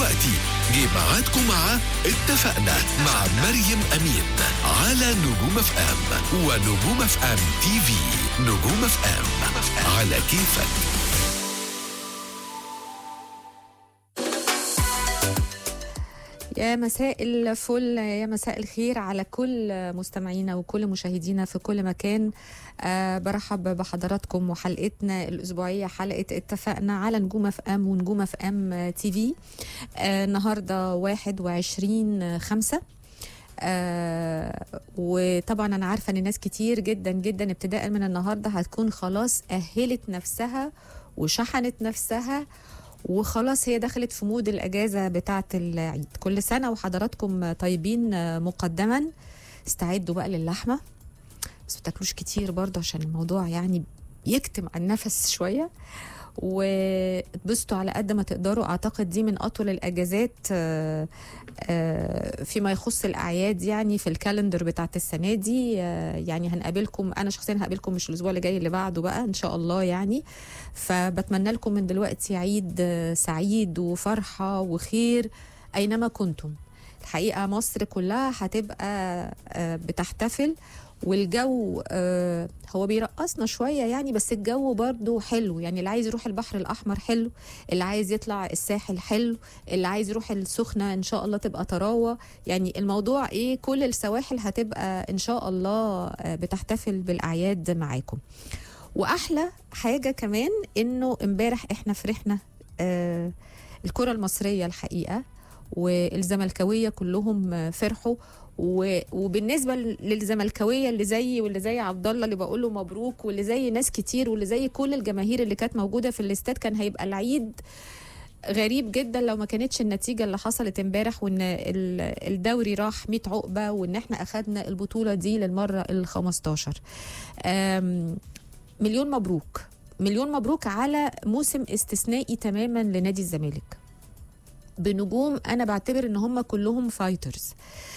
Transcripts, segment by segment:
دلوقتي جه ميعادكم مع اتفقنا مع مريم أمين على نجوم اف ام ونجوم اف ام تي في نجوم اف ام على كيفك يا مساء الفل يا مساء الخير على كل مستمعينا وكل مشاهدينا في كل مكان أه برحب بحضراتكم وحلقتنا الأسبوعية حلقة اتفقنا على نجوم اف ام ونجوم اف ام تي في أه النهاردة 21 خمسة آه وطبعا انا عارفه ان ناس كتير جدا جدا ابتداء من النهارده هتكون خلاص اهلت نفسها وشحنت نفسها وخلاص هي دخلت في مود الاجازه بتاعه العيد كل سنه وحضراتكم طيبين مقدما استعدوا بقى للحمه بس ما تاكلوش كتير برضه عشان الموضوع يعني يكتم على النفس شويه واتبسطوا على قد ما تقدروا اعتقد دي من اطول الاجازات آه، آه، فيما يخص الاعياد يعني في الكالندر بتاعت السنه دي آه، يعني هنقابلكم انا شخصيا هقابلكم مش الاسبوع اللي جاي اللي بعده بقى ان شاء الله يعني فبتمنى لكم من دلوقتي عيد آه، سعيد وفرحه وخير اينما كنتم الحقيقه مصر كلها هتبقى آه، بتحتفل والجو آه، هو بيرقصنا شويه يعني بس الجو برضو حلو يعني اللي عايز يروح البحر الاحمر حلو اللي عايز يطلع الساحل حلو اللي عايز يروح السخنه ان شاء الله تبقى طراوه يعني الموضوع ايه كل السواحل هتبقى ان شاء الله آه، بتحتفل بالاعياد معاكم واحلى حاجه كمان انه امبارح احنا فرحنا آه الكره المصريه الحقيقه والزملكاويه كلهم آه، فرحوا و- وبالنسبه للزملكاويه اللي زيي واللي زي عبد الله اللي بقول له مبروك واللي زي ناس كتير واللي زي كل الجماهير اللي كانت موجوده في الاستاد كان هيبقى العيد غريب جدا لو ما كانتش النتيجه اللي حصلت امبارح وان ال- الدوري راح 100 عقبه وان احنا اخذنا البطوله دي للمره ال 15 أم، مليون مبروك مليون مبروك على موسم استثنائي تماما لنادي الزمالك بنجوم انا بعتبر ان هم كلهم فايترز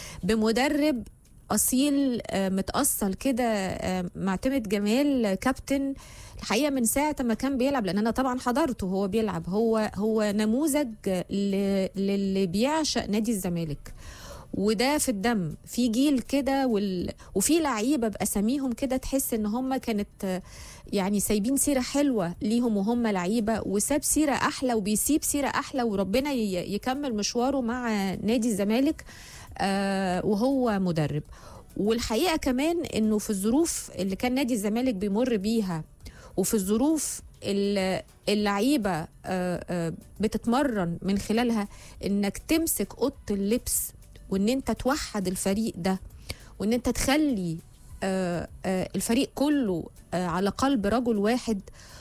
بمدرب اصيل آه، متاصل كده آه، معتمد جمال كابتن الحقيقه من ساعه ما كان بيلعب لان انا طبعا حضرته وهو بيلعب هو هو نموذج ل- للي بيعشق نادي الزمالك وده في الدم في جيل كده وال... وفي لعيبه باساميهم كده تحس ان هم كانت آه، يعني سايبين سيره حلوه ليهم وهم لعيبه وساب سيره احلى وبيسيب سيره احلى وربنا ي... يكمل مشواره مع نادي الزمالك آه وهو مدرب والحقيقه كمان انه في الظروف اللي كان نادي الزمالك بيمر بيها وفي الظروف اللي اللعيبه آه، آه، بتتمرن من خلالها انك تمسك اوضه اللبس وان انت توحد الفريق ده وان انت تخلي آه، آه، الفريق كله آه، على قلب رجل واحد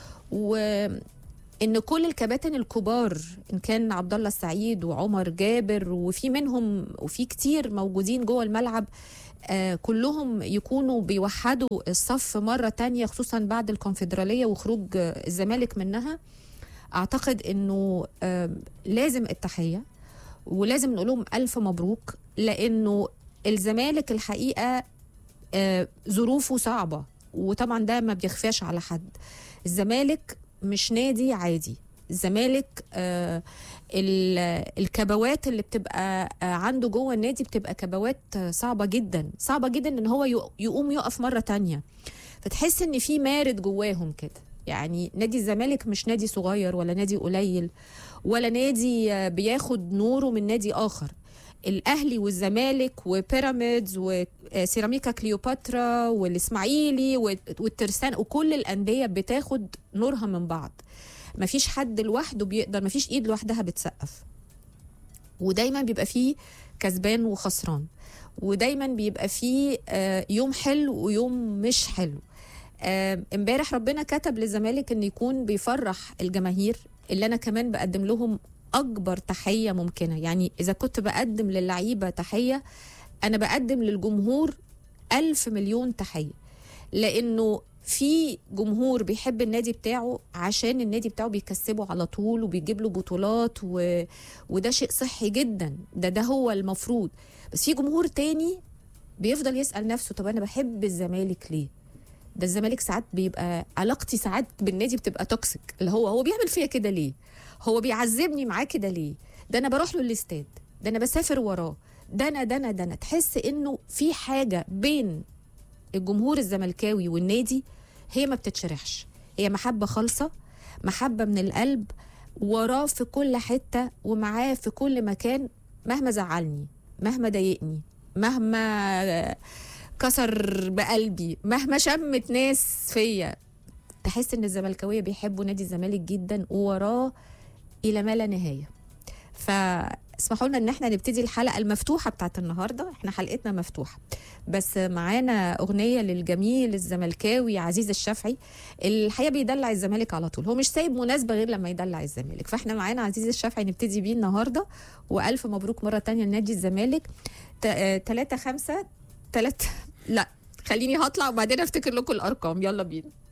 وان كل الكباتن الكبار ان كان عبد الله السعيد وعمر جابر وفي منهم وفي كتير موجودين جوه الملعب آه كلهم يكونوا بيوحدوا الصف مرة تانية خصوصا بعد الكونفدرالية وخروج آه، الزمالك منها أعتقد أنه آه لازم التحية ولازم نقول لهم ألف مبروك لأنه الزمالك الحقيقة آه ظروفه صعبة وطبعا ده ما بيخفاش على حد الزمالك مش نادي عادي الزمالك آه ال- الكبوات اللي بتبقى آه، عنده جوه النادي بتبقى كبوات آه، صعبة جدا صعبة جدا ان هو يق- يقوم يقف مرة تانية فتحس ان في مارد جواهم كده يعني نادي الزمالك مش نادي صغير ولا نادي قليل ولا نادي آه، بياخد نوره من نادي اخر الاهلي والزمالك وبيراميدز وسيراميكا كليوباترا والاسماعيلي والترسان وكل الانديه بتاخد نورها من بعض مفيش حد لوحده بيقدر مفيش ايد لوحدها بتسقف ودايما بيبقى فيه كسبان وخسران ودايما بيبقى فيه آه، يوم حلو ويوم مش حلو آه، امبارح ربنا كتب للزمالك ان يكون بيفرح الجماهير اللي انا كمان بقدم لهم اكبر تحيه ممكنه يعني اذا كنت بقدم للعيبه تحيه انا بقدم للجمهور ألف مليون تحيه لانه في جمهور بيحب النادي بتاعه عشان النادي بتاعه بيكسبه على طول وبيجيب له بطولات و... وده شيء صحي جدا ده ده هو المفروض بس في جمهور تاني بيفضل يسأل نفسه طب انا بحب الزمالك ليه ده الزمالك ساعات بيبقى علاقتي ساعات بالنادي بتبقى توكسيك اللي هو هو بيعمل فيا كده ليه هو بيعذبني معاه كده ليه ده انا بروح له الاستاد ده انا بسافر وراه ده انا ده انا ده انا تحس انه في حاجه بين الجمهور الزملكاوي والنادي هي ما بتتشرحش هي محبه خالصه محبه من القلب وراه في كل حته ومعاه في كل مكان مهما زعلني مهما ضايقني مهما كسر بقلبي مهما شمت ناس فيا تحس ان الزملكاويه بيحبوا نادي الزمالك جدا ووراه الى ما لا نهايه فاسمحوا لنا ان احنا نبتدي الحلقه المفتوحه بتاعت النهارده احنا حلقتنا مفتوحه بس معانا اغنيه للجميل الزملكاوي عزيز الشافعي الحقيقه بيدلع الزمالك على طول هو مش سايب مناسبه غير لما يدلع الزمالك فاحنا معانا عزيز الشافعي نبتدي بيه النهارده والف مبروك مره تانية لنادي الزمالك 3 5 3 لا خليني هطلع وبعدين افتكر لكم الارقام يلا بينا